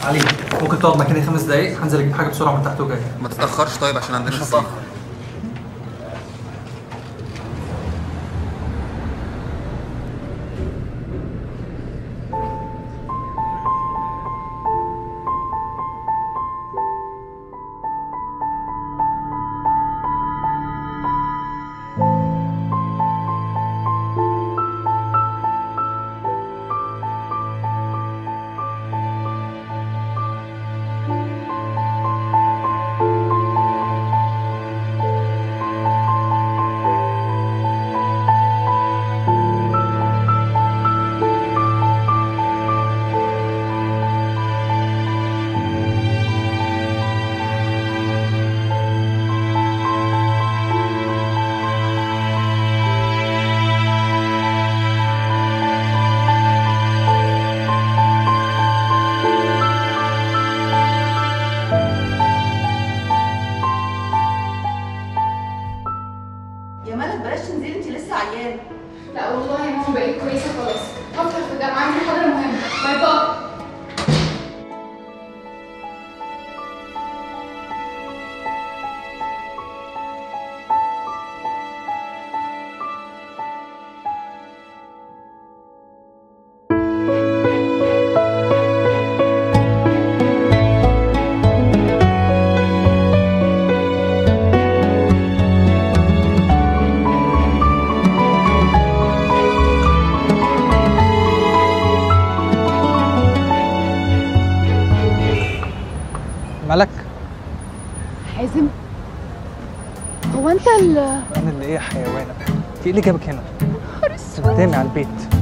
علي ممكن تقعد مكاني خمس دقايق هنزل اجيب حاجه بسرعه من تحت وجاي ما تتاخرش طيب عشان عندنا مش تسليم. هتاخر يا ملك بلاش تنزلي انت لسه عيانه لا والله يا ماما بقيت كويسه خلاص هفطر في الجامعه عندي محاضره مهمه باي باي ملك حازم هو انت ال انا اللي ايه يا حيوانه انت ايه اللي جابك هنا قدامي على البيت